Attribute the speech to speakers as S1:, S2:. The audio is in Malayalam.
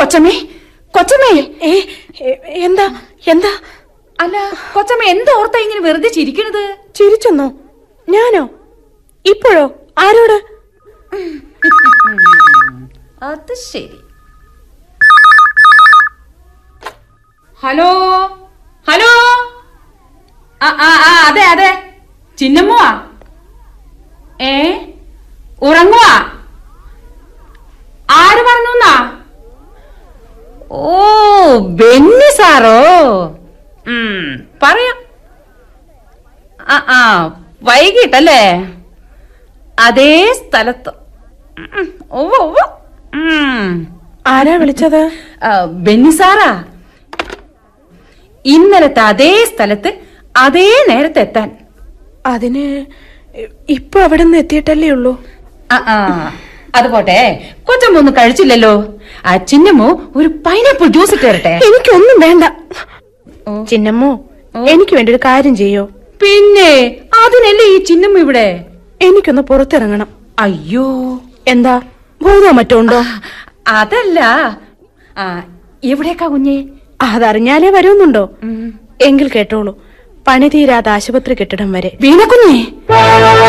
S1: കൊച്ചമ്മേ കൊച്ചമ്മേ
S2: ഏ ഏ, എന്താ എന്താ
S1: അല്ല കൊച്ചമ്മ എന്തോർത്താ ഇങ്ങനെ വെറുതെ ചിരിക്കണത്
S2: ചിരിച്ചെന്നോ ഞാനോ ഇപ്പോഴോ ആരോട്
S1: അത് ശരി ഹലോ ഹലോ ആ ആ ആ അതെ അതെ ചിന്നമ്മുവാ ഏ ഉറങ്ങുവാ ആര് പറഞ്ഞുന്നാ ഓ ബെന്നി സാറോ ഉം പറയാം ആ ആ വൈകിട്ടല്ലേ അതേ സ്ഥലത്ത് ഉം, ഉവ്വ് ഉവ്വ്. ഉം.
S2: ആരാ വിളിച്ചത്
S1: ആ, ബെന്നി സാറാ ഇന്നലത്തെ അതേ സ്ഥലത്ത് അതേ നേരത്തെ എത്താൻ
S2: അതിന് ഇപ്പൊ അവിടെ നിന്ന് എത്തിയിട്ടല്ലേ ഉള്ളൂ
S1: ആ, ആ, അത് പോട്ടെ കൊച്ചമ്മ ഒന്നും കഴിച്ചില്ലല്ലോ ആ ചിന്നമ്മു ഒരു പൈനാപ്പിൾ ജ്യൂസ് തരട്ടെ
S2: എനിക്കൊന്നും വേണ്ട
S1: ഓ.
S2: ചിന്നമ്മോ
S1: ഓ.
S2: എനിക്ക് വേണ്ടി ഒരു കാര്യം ചെയ്യോ
S1: പിന്നെ അതിനല്ലേ ഈ ചിന്നമ്മ ഇവിടെ
S2: എനിക്കൊന്ന് പുറത്തിറങ്ങണം
S1: അയ്യോ
S2: എന്താ ഭൂതോ മറ്റോ ഉണ്ടോ
S1: അതല്ല ആ എവിടേക്കാ കുഞ്ഞേ
S2: അതറിഞ്ഞാലേ വരുന്നുണ്ടോ
S1: ഉം.
S2: എങ്കിൽ കേട്ടോളൂ പണി തീരാതെ ആശുപത്രി കെട്ടിടം വരെ
S1: വീണ കുഞ്ഞേ